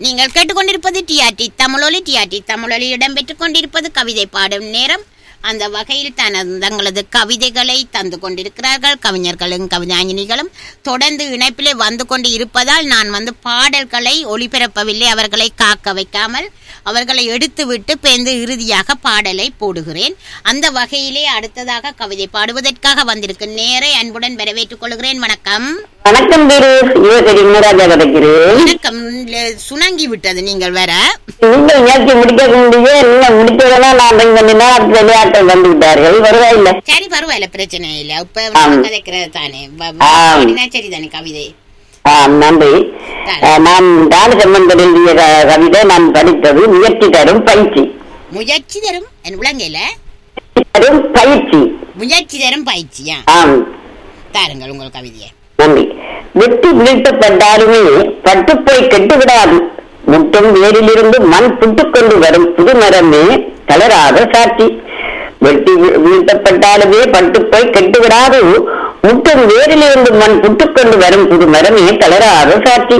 நீங்கள் கேட்டுக்கொண்டிருப்பது டிஆர்டி தமிழொலி டிஆர்டி தமிழொலி இடம்பெற்றுக் கொண்டிருப்பது கவிதை பாடும் நேரம் அந்த வகையில் தனது தங்களது கவிதைகளை தந்து கொண்டிருக்கிறார்கள் கவிஞர்களும் கவிஞானினிகளும் தொடர்ந்து இணைப்பிலே வந்து கொண்டு இருப்பதால் நான் வந்து பாடல்களை ஒளிபரப்பவில்லை அவர்களை காக்க வைக்காமல் அவர்களை எடுத்துவிட்டு பேர்ந்து இறுதியாக பாடலை போடுகிறேன் அந்த வகையிலே அடுத்ததாக கவிதை பாடுவதற்காக வந்திருக்கும் நேரை அன்புடன் வரவேற்றுக் கொள்கிறேன் வணக்கம் வணக்கம் திரு யுவசரி முனராஜா கிடைக்கிறேன் வணக்கம் ல- சுணங்கி விட்டது நீங்கள் வேற நீங்கள் நிகழ்ச்சி முடிக்க முடிய நீங்க முடிச்சதெல்லாம் நான் ரெண்டு மணி நேரம் விளையாட்டை வந்து விட்டார்கள் வருவாயில்ல சரி பரவாயில்ல பிரச்சனை இல்ல இப்ப ஆம். நம்ம கதைக்கிறது தானே வ- வ- ஆம். பாடினா சரிதானே கவிதை ஆம் நன்றி அஹ், நான் தானசம்பந்தர் எழுதிய க- கவிதை நான் படித்தது முயற்சி தரும் பயிற்சி முயற்சி தரும் என் விளங்கல தரும் பயிற்சி முயற்சி தரும் பயிற்சியா ஆம் தாருங்கள் உங்கள் கவிதையை நன்றி வெட்டி வீழ்த்தப்பட்டாலுமே பட்டுப்போய் கெட்டுவிடாது முட்டும் வேரிலிருந்து மண் புட்டுக்கொண்டு வரும் புது மரமே தளராத சாட்சி வெட்டி வீ- வீழ்த்தப்பட்டாலுமே பட்டுப்போய் கெட்டுவிடாது முட்டும் வேரிலிருந்து மண் புட்டுக்கொண்டு வரும் புது மரமே தளராத சாட்சி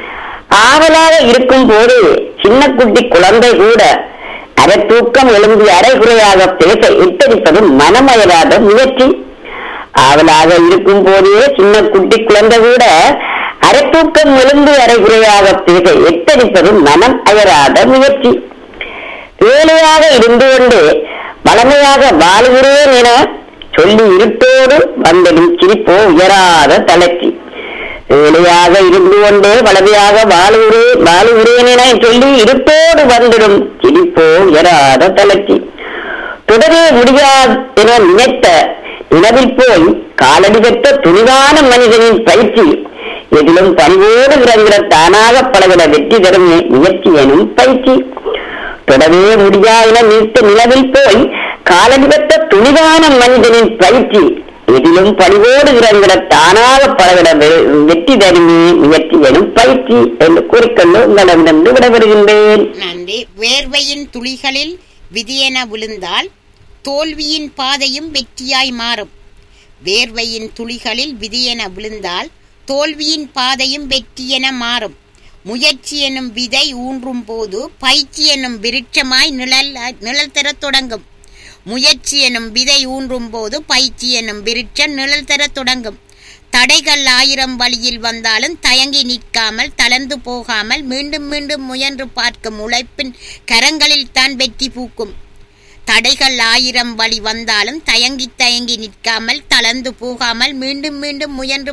ஆவலாக இருக்கும் போது சின்ன குட்டி குழந்தை கூட அரை தூக்கம் எழும்பி அரைகுறையாக பேச எத்தரிப்பது மனமயராத முயற்சி ஆவலாக இருக்கும் போதே சின்ன குட்டி குழந்தை கூட அரை தூக்கம் எழுந்து அரைகுறையாக பேச எத்தரிப்பது மனம் அயராத முயற்சி வேலையாக இருந்து கொண்டு வளமையாக வாழுகிறேன் என சொல்லி இருட்டோடு வந்ததும் சிரிப்போ உயராத தளர்ச்சி வேலையாக இருந்து கொண்டே வளமையாக வாழுகிறேன் வாழுகிறேன் என சொல்லி இருட்டோடு வந்துடும் சிரிப்போ உயராத தளர்ச்சி தொடரே முடியாது என நினைத்த நிலவில் போய் காலடி கட்ட துணிவான மனிதனின் பயிற்சி எதிலும் பணிவோடு விளங்குகிற தானாக பழகிற வெற்றி தரும் முயற்சி எனும் பயிற்சி தொடவே முடியா என நீட்ட நிலவில் போய் காலடி கட்ட துணிவான மனிதனின் பயிற்சி எதிலும் பணிவோடு விளங்குகிற தானாக பழகிற வெ- வெற்றி தருமே முயற்சி எனும் பயிற்சி என்று கூறிக்கொண்டு உங்களிடமிருந்து விடைபெறுகின்றேன் நன்றி வேர்வையின் துளிகளில் விதியென விழுந்தால் தோல்வியின் பாதையும் வெற்றியாய் மாறும் வேர்வையின் துளிகளில் விதியென விழுந்தால் தோல்வியின் பாதையும் வெற்றியென மாறும் முயற்சி எனும் விதை ஊன்றும் போது பயிற்சி எனும் விருட்சமாய் நிழல் நிழல் தரத் தொடங்கும் முயற்சி எனும் விதை ஊன்றும் போது பயிற்சி எனும் விருட்சம் நிழல் தரத் தொடங்கும் தடைகள் ஆயிரம் வழியில் வந்தாலும் தயங்கி நிற்காமல் தளர்ந்து போகாமல் மீண்டும் மீண்டும் முயன்று பார்க்கும் உழைப்பின் கரங்களில் தான் வெற்றி பூக்கும் தடைகள் ஆயிரம் வழி வந்தாலும் தயங்கி தயங்கி நிற்காமல் தளர்ந்து போகாமல் மீண்டும் மீண்டும் முயன்று